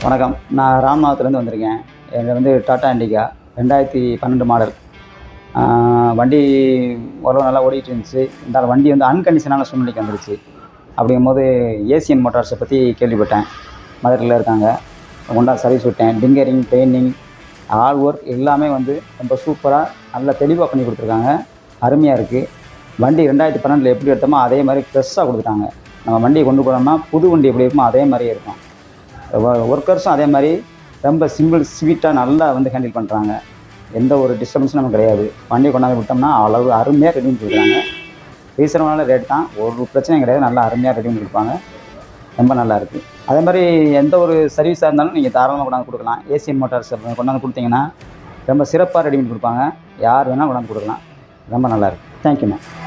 வணக்கம் நான் ராம்நாதத்துலேருந்து வந்திருக்கேன் எங்கள் வந்து டாட்டா இண்டிகா ரெண்டாயிரத்தி பன்னெண்டு மாடல் வண்டி ஓரளவு நல்லா ஓடிட்டு இருந்துச்சு இந்த வண்டி வந்து அன்கண்டிஷனான சூழ்நிலைக்கு வந்துருச்சு அப்படிங்கும்போது ஏசியன் மோட்டார்ஸை பற்றி கேள்விப்பட்டேன் மதுரையில் இருக்காங்க கொண்டா சர்வீஸ் விட்டேன் டிங்கரிங் பெயிண்டிங் ஆல் ஒர்க் எல்லாமே வந்து ரொம்ப சூப்பராக நல்லா தெளிவாக பண்ணி கொடுத்துருக்காங்க அருமையாக இருக்குது வண்டி ரெண்டாயிரத்தி பன்னெண்டில் எப்படி எடுத்தோமோ அதே மாதிரி ஃப்ரெஷ்ஷாக கொடுத்துட்டாங்க நம்ம வண்டியை கொண்டு போனோம்னா புது வண்டி எப்படி இருக்குமோ அதே மாதிரியே இருக்கும் ஒர்க்கர்ஸும் அதே மாதிரி ரொம்ப சிம்பிள் ஸ்வீட்டாக நல்லா வந்து ஹேண்டில் பண்ணுறாங்க எந்த ஒரு டிஸ்டர்பன்ஸும் நமக்கு கிடையாது வண்டியை கொண்டாந்து விட்டோம்னா அளவு அருமையாக ரெடி பண்ணி கொடுக்குறாங்க ரீசனபிளான ரேட் தான் ஒரு பிரச்சனையும் கிடையாது நல்லா அருமையாக ரெடி பண்ணி கொடுப்பாங்க ரொம்ப நல்லா இருக்குது அதே மாதிரி எந்த ஒரு சர்வீஸாக இருந்தாலும் நீங்கள் தாராளமாக கொண்டாந்து கொடுக்கலாம் ஏசியன் மோட்டார்ஸ் கொண்டாந்து கொடுத்தீங்கன்னா ரொம்ப சிறப்பாக ரெடி பண்ணி கொடுப்பாங்க யார் வேணால் கொண்டாந்து கொடுக்கலாம் ரொம்ப நல்லா இருக்குது தேங்க்யூண்ணா